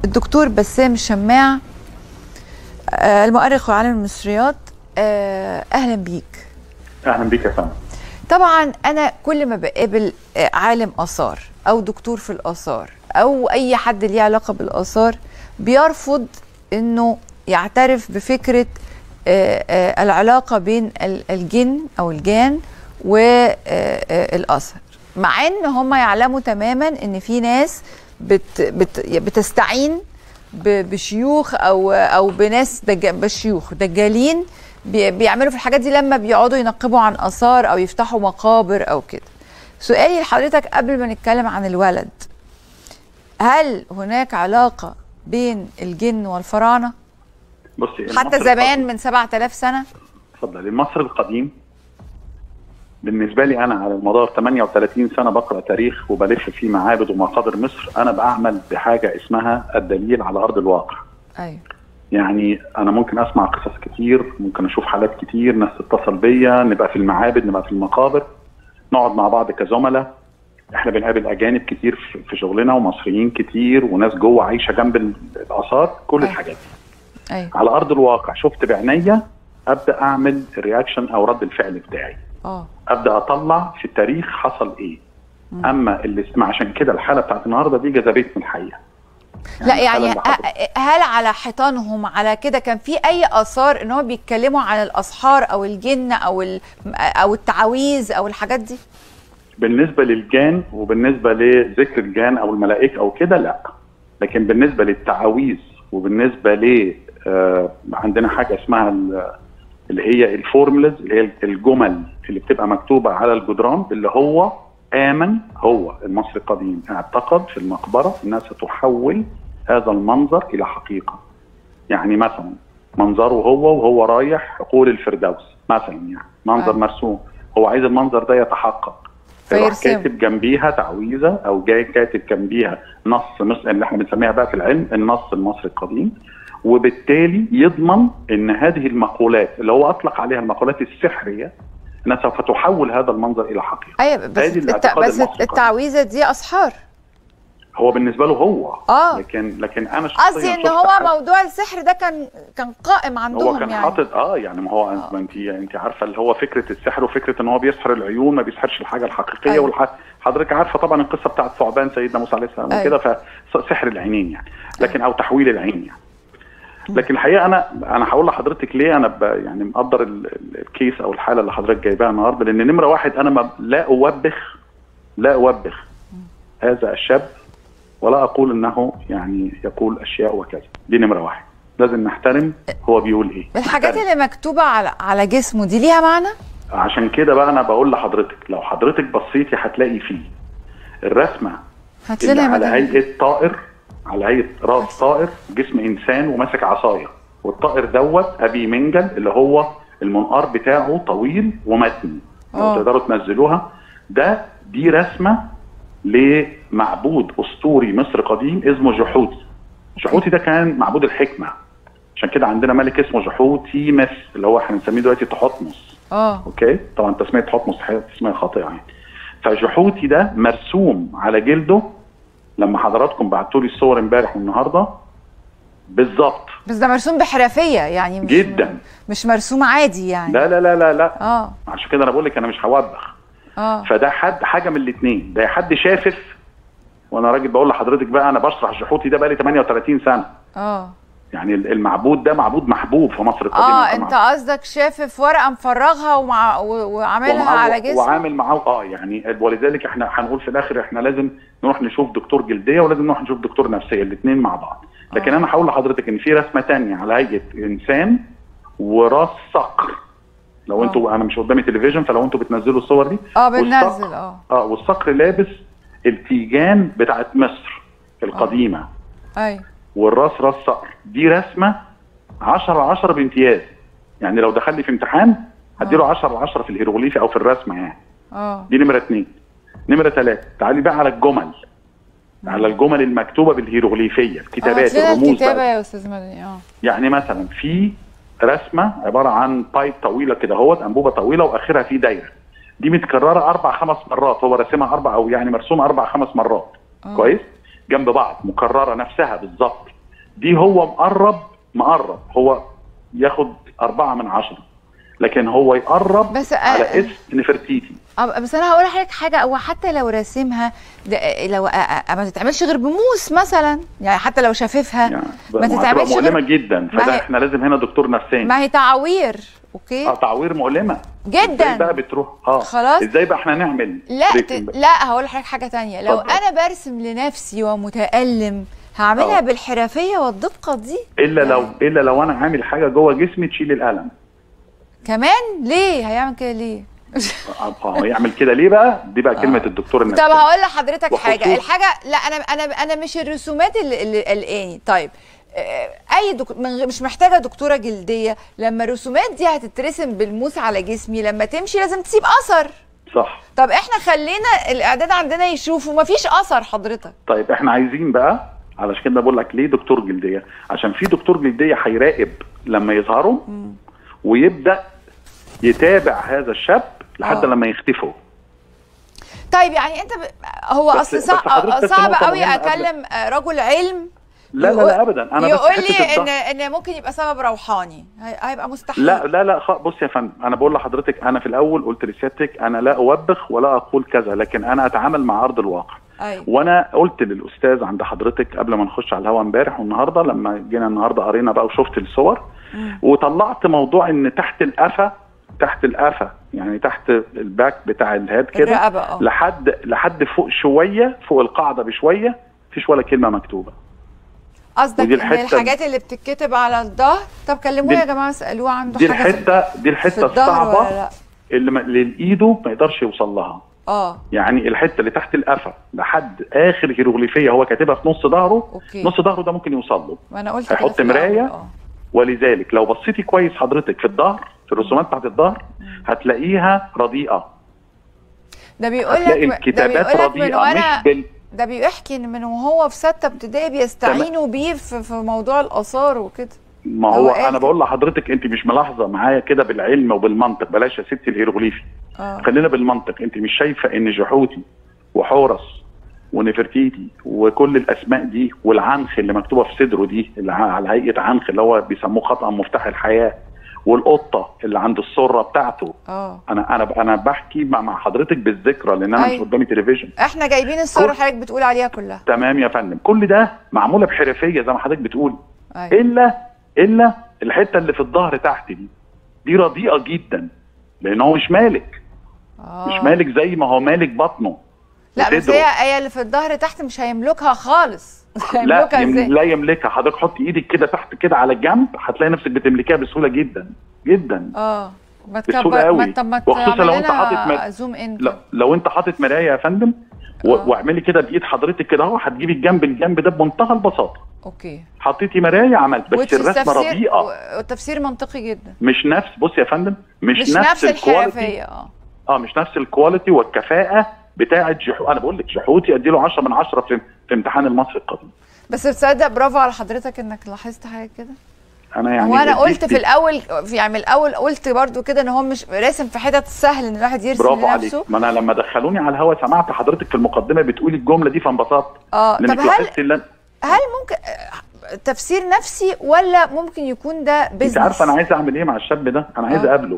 الدكتور بسام شماع آه، المؤرخ وعالم المصريات آه، اهلا بيك اهلا بيك يا فندم طبعا انا كل ما بقابل آه، عالم اثار او دكتور في الاثار او اي حد ليه علاقه بالاثار بيرفض انه يعترف بفكره آه، آه، العلاقه بين ال- الجن او الجان والاثر مع ان هم يعلموا تماما ان في ناس بت بت بتستعين ب- بشيوخ او او بناس دج... بشيوخ دجالين بي- بيعملوا في الحاجات دي لما بيقعدوا ينقبوا عن اثار او يفتحوا مقابر او كده سؤالي لحضرتك قبل ما نتكلم عن الولد هل هناك علاقه بين الجن والفراعنه بصي حتى المصري زمان القديم- من 7000 سنه اتفضل المصري القديم بالنسبه لي انا على مدار 38 سنه بقرا تاريخ وبلف في معابد ومقابر مصر انا بعمل بحاجه اسمها الدليل على ارض الواقع ايوه يعني انا ممكن اسمع قصص كتير ممكن اشوف حالات كتير ناس تتصل بيا نبقى في المعابد نبقى في المقابر نقعد مع بعض كزملاء احنا بنقابل اجانب كتير في- في شغلنا ومصريين كتير وناس جوه عايشه جنب ال- الاثار كل أيوة. الحاجات دي ايوه على ارض الواقع شفت بعينيا ابدا اعمل الرياكشن او رد الفعل بتاعي اه ابدا اطلع في التاريخ حصل ايه اما اللي اسمع عشان كده الحاله بتاعت النهارده دي جذبتني الحقيقه لا يعني الحالة اللي حصلت. ه- هل على حيطانهم على كده كان في اي اثار ان هم بيتكلموا عن الاسحار او الجن او ال- او التعاويذ او الحاجات دي بالنسبه للجان وبالنسبه لذكر الجان او الملائكه او كده لا لكن بالنسبه للتعاويذ وبالنسبه ل آه عندنا حاجه اسمها ال- اللي هي الفورمولز اللي هي الجمل اللي بتبقى مكتوبه على الجدران اللي هو امن هو المصري القديم اعتقد في المقبره انها ستحول هذا المنظر الى حقيقه يعني مثلا منظره هو وهو رايح حقول الفردوس مثلا يعني منظر آه. مرسوم هو عايز المنظر ده يتحقق فيروح فيرسمه. كاتب جنبيها تعويذه او جاي كاتب جنبيها نص مثل اللي احنا بنسميها بقى في العلم النص المصري القديم وبالتالي يضمن ان هذه المقولات اللي هو اطلق عليها المقولات السحريه انها سوف تحول هذا المنظر الى حقيقه ايوه بس هذه الت... الاعتقاد بس المصري التعويذه دي اسحار هو بالنسبه له هو آه. لكن لكن انا شخصيا قصدي ان شفت هو حد- موضوع السحر ده كان كان قائم هو عندهم كان يعني حاطط اه يعني ما هو ما انت انت عارفه اللي هو فكره السحر وفكره ان هو بيسحر العيون ما بيسحرش الحاجه الحقيقيه أيوة. والح... حضرتك عارفه طبعا القصه بتاعت ثعبان سيدنا موسى عليه السلام أيوة. وكده فسحر العينين يعني لكن او تحويل العين يعني لكن الحقيقه انا انا هقول لحضرتك ليه انا ب... يعني مقدر ال... ال- الكيس او الحاله اللي حضرتك جايباها النهارده لان نمره واحد انا ما... لا اوبخ لا اوبخ هذا الشاب ولا اقول انه يعني يقول اشياء وكذا دي نمره واحد لازم نحترم هو بيقول ايه الحاجات نحترم. اللي مكتوبه على على جسمه دي ليها معنى عشان كده بقى انا بقول لحضرتك لو حضرتك بصيتي هتلاقي فيه الرسمه هات اللي لنا يا على مدام. هيئه طائر على هيئه راس طائر جسم انسان وماسك عصايه والطائر دوت ابي منجل اللي هو المنقار بتاعه طويل ومتني لو آه. تقدروا تنزلوها ده دي رسمه لمعبود اسطوري مصر قديم اسمه جحوتي جحوتي ده كان معبود الحكمه عشان كده عندنا ملك اسمه جحوتي مس اللي هو احنا بنسميه دلوقتي تحتمس اه اوكي طبعا تسميه حكم مستحيل تسميه خاطئه يعني فجحوتي ده مرسوم على جلده لما حضراتكم بعتوا لي الصور امبارح والنهارده بالظبط بس ده مرسوم بحرفيه يعني مش جدا. مش مرسوم عادي يعني لا لا لا لا لا اه عشان كده انا بقول لك انا مش هوبخ اه فده حد حاجه من الاثنين ده يا حد شافف وانا راجل بقول لحضرتك بقى انا بشرح جحوتي ده بقى لي 38 سنه اه يعني المعبود ده معبود محبوب في مصر القديمه اه طبعاً. انت قصدك شافف ورقه مفرغها ومع و- وعاملها ومعاه- على جسمه وعامل معاه اه يعني ولذلك احنا هنقول في الاخر احنا لازم نروح نشوف دكتور جلديه ولازم نروح نشوف دكتور نفسيه الاثنين مع بعض لكن آه. انا هقول لحضرتك ان في رسمه تانية على هيئه انسان وراس صقر لو آه. انتوا انا مش قدامي تلفزيون فلو انتوا بتنزلوا الصور دي اه والصقر- بننزل اه اه والصقر لابس التيجان بتاعت مصر القديمه ايوه والراس راس صقر دي رسمه 10 على 10 بامتياز يعني لو دخل لي في امتحان هديله 10 على 10 في الهيروغليفي او في الرسمه يعني اه دي نمره اثنين نمره ثلاثه تعالي بقى على الجمل على الجمل المكتوبه بالهيروغليفيه هات الكتابات لنا الرموز الكتابه بقى. يا استاذ مدني اه يعني مثلا في رسمه عباره عن بايب طويله كده اهوت انبوبه طويله واخرها في دايره دي متكرره اربع خمس مرات هو راسمها اربع او يعني مرسومه اربع خمس مرات آه. كويس جنب بعض مكرره نفسها بالظبط دي هو مقرب مقرب هو ياخد أربعة من عشرة لكن هو يقرب بس على آه، اسم نفرتيتي آه، بس انا هقول لحضرتك حاجه هو حتى لو راسمها ده آه، لو آه، آه، ما تتعملش غير بموس مثلا يعني حتى لو شاففها يعني ما هتبقى تتعملش مؤلمة غير جدا ما فده هي- احنا لازم هنا دكتور نفساني ما هي تعوير اوكي اه تعوير مؤلمة جدا. ازاي بقى بتروح اه خلاص. ازاي بقى احنا نعمل لا ت... بريكنج بقى؟ لا هقول لحضرتك حاجه تانية لو اتفضل. انا برسم لنفسي ومتالم هعملها آه. بالحرفيه والدقه دي الا لو يعني الا لو انا عامل حاجه جوه جسمي تشيل الالم كمان ليه هيعمل كده ليه اه يعمل كده ليه بقى دي بقى كلمه الدكتور طب النفساني هقول لحضرتك حاجه وخصوص- الحاجه لا انا انا انا مش الرسومات اللي اللي قلقاني طيب آه، اي دك... من غ- مش محتاجه دكتوره جلديه لما الرسومات دي هتترسم بالموس على جسمي لما تمشي لازم تسيب اثر صح طب احنا خلينا الاعداد عندنا يشوفوا مفيش اثر حضرتك طيب احنا عايزين بقى علشان كده بقول لك ليه دكتور جلديه عشان في دكتور جلديه هيراقب لما يظهروا ويبدا يتابع هذا الشاب لحد آه. لما يختفوا طيب يعني انت ب... هو بس- اصل بس صعب, حضرتك بس صعب نقطة قوي مهمة قبل- اكلم آه، رجل علم لا لا يقول- لا ابدا انا بس يقول حتة لي ان الضغط- ان ممكن يبقى سبب روحاني هي- هيبقى مستحيل لا لا لا خ- بص يا فندم انا بقول لحضرتك انا في الاول قلت لسيادتك انا لا اوبخ ولا اقول كذا لكن انا اتعامل مع ارض الواقع ايوه وانا قلت للاستاذ عند حضرتك قبل ما نخش على الهوا امبارح والنهارده لما جينا النهارده قرينا بقى وشفت الصور وطلعت موضوع ان تحت القفا تحت القفا يعني تحت الباك بتاع الهاد كده الرقبة، اه. لحد لحد فوق شويه فوق القاعده بشويه مفيش ولا كلمه مكتوبه قصدك ودي ان الحتة- الحاجات اللي بتتكتب على الظهر طب كلموه دي- يا جماعه اسالوه عنده دي حاجه في- الحته دي في الحته الظهر ولا الصعبه لا اللي, ما- اللي ايده ما يقدرش يوصل لها اه يعني الحته اللي تحت القفا لحد اخر هيروغليفيه هو كاتبها في نص ظهره أوكي. نص ظهره ده ممكن يوصل له ما انا قلت كده هيحط في الأول، مراية؟ اه ولذلك لو بصيتي كويس حضرتك في الظهر في الرسومات بتاعت الظهر هتلاقيها رديئه ده بيقول لك هتلاقي ده الكتابات بيقول لك من رديئه وانا مش بال ده بيحكي ان من وهو في سته ابتدائي بيستعينوا بيه في, في موضوع الاثار وكده ما هو هو قال انا كده. بقول لحضرتك انت مش ملاحظه معايا كده بالعلم وبالمنطق بلاش يا ستي الهيروغليفي اه خلينا بالمنطق انت مش شايفه ان جحوتي وحورس ونفرتيتي وكل الاسماء دي والعنخ اللي مكتوبه في صدره دي اللي ع- على هيئه عنخ اللي هو بيسموه خطا مفتاح الحياه والقطه اللي عند السره بتاعته اه انا انا انا بحكي مع مع حضرتك بالذكرى لان انا مش أيوة. قدامي تلفزيون احنا جايبين الصور كل- اللي حضرتك بتقول عليها كلها تمام يا فندم كل ده معموله بحرفيه زي ما حضرتك بتقول ايوه الا الا الحته اللي في الظهر تحت دي دي رديئه جدا لان هو مش مالك آه. مش مالك زي ما هو مالك بطنه لا بس وصدره. هي هي اللي في الظهر تحت مش هيملكها خالص لا هيملكها يم... ازاي لا يملكها حضرتك حط ايدك كده تحت كده على الجنب هتلاقي نفسك بتملكها بسهوله جدا جدا اه ما بسهوله تكبر ما قوي طب ما وخصوصا تعمل لو انت لنا حاطط مر... زوم ان لو, كده. لو انت حاطط مرايه يا فندم و... آه. واعملي كده بايد حضرتك كده اهو هتجيبي الجنب الجنب ده بمنتهى البساطه اوكي حطيتي مرايه عملت بس وتش- الرسمه التفسير- رديئه و- والتفسير منطقي جدا مش نفس بص يا فندم مش, مش نفس الكواليتي الحرفيه اه اه مش نفس الكواليتي والكفاءه بتاعه جحو انا بقول لك جحوتي ادي له 10 من 10 في, في امتحان المصري القديم بس تصدق برافو على حضرتك انك لاحظت حاجه كده انا يعني وانا دي- قلت دي- في الاول في يعني من الاول قلت برضو كده ان هو مش راسم في حتت سهل ان الواحد يرسم برافو عليك لنفسه ما انا لما دخلوني على الهوا سمعت حضرتك في المقدمه بتقولي الجمله دي فانبسطت اه طب لانك هل لاحظت ان هل ممكن آه، تفسير نفسي ولا ممكن يكون ده انت بيزنس عارفه انا عايز اعمل ايه مع الشاب ده انا عايز آه. اقابله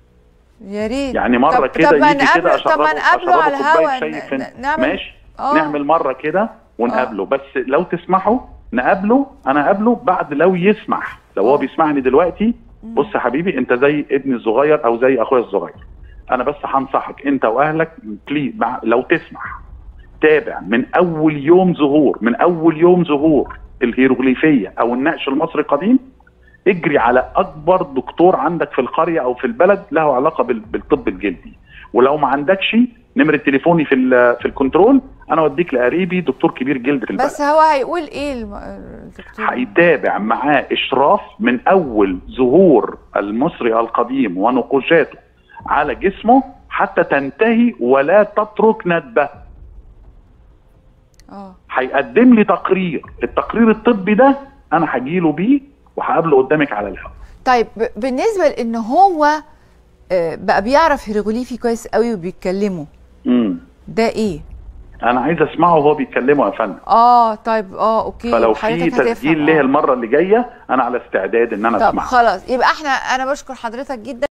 يا ريت يعني مره طب- كده طب ما يجي كده نقابله- اشربه طب ما نقابله أشربه على كوباية الهوا شاي ن- في- ن- نعمل ماشي آه. نعمل مره كده ونقابله بس لو تسمحوا نقابله انا اقابله بعد لو يسمح لو هو آه. بيسمعني دلوقتي بص يا حبيبي انت زي ابني الصغير او زي اخويا الصغير انا بس هنصحك انت واهلك بليز مع- لو تسمح تابع من اول يوم ظهور من اول يوم ظهور الهيروغليفيه او النقش المصري القديم اجري على اكبر دكتور عندك في القريه او في البلد له علاقه بال- بالطب الجلدي ولو ما عندكش نمره تليفوني في ال- في الكنترول انا اوديك لقريبي دكتور كبير جلد في البلد بس هو هيقول ايه الم- الدكتور هيتابع معاه اشراف من اول ظهور المصري القديم ونقوشاته على جسمه حتى تنتهي ولا تترك ندبه اه هيقدم لي تقرير التقرير الطبي ده انا هجيله بيه وهقابله قدامك على الهواء طيب ب- بالنسبه لان هو آه، بقى بيعرف هيروغليفي كويس قوي وبيتكلمه امم ده ايه انا عايز اسمعه وهو بيتكلمه يا فندم اه طيب اه اوكي فلو في حضرتك تسجيل هتفهم. ليه آه. المره اللي جايه انا على استعداد ان انا طب اسمعه خلاص يبقى احنا انا بشكر حضرتك جدا